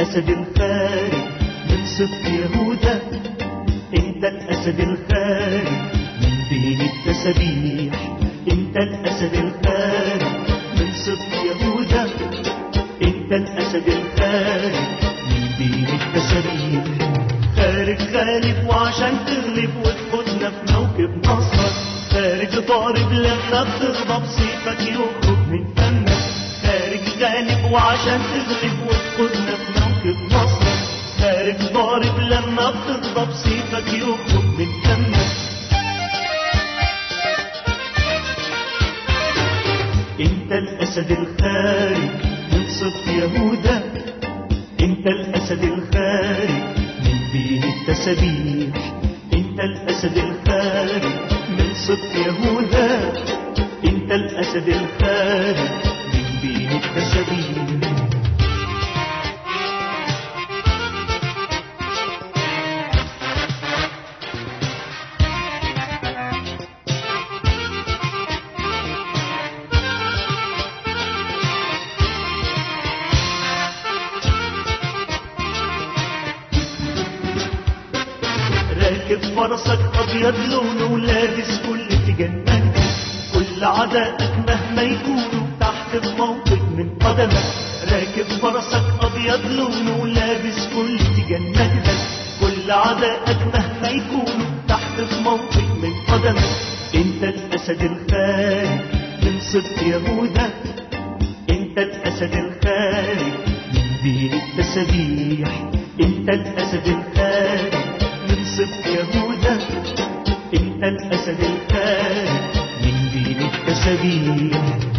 الأسد الخارج من سبط يهوذا انت الأسد الخارج من بين التسابيح انت الأسد الخارج من سبط يهوذا انت الأسد الخارج من بين التسابيح خارج غالب وعشان تغلب وتفوتنا في موكب نصرك خارج ضارب لما بتغضب سيفك يخرج من فمك خارج غالب وعشان تغلب وتفوتنا في موكب نصرك خارج ضارب لما بتغضب سيفك يخرج من فمك انت الاسد الخارج من صف يهوذا انت الاسد الخارج من بين التسابيح انت الاسد الخارج من صف يهوذا انت الاسد الخارج من بين التسابيح راكب فرسك ابيض لونه ولابس كل تجننك كل عدائك مهما يكونوا تحت الموقف من قدمك راكب فرسك ابيض لونه ولابس كل تجننك كل عدائك مهما يكونوا تحت الموقف من قدمك انت الاسد الخارج من صدق يهوذا انت الاسد الخارج من بين التسابيح انت الاسد الخارج من صدق يهوذا انت الاسد الخارج من بين التسابيح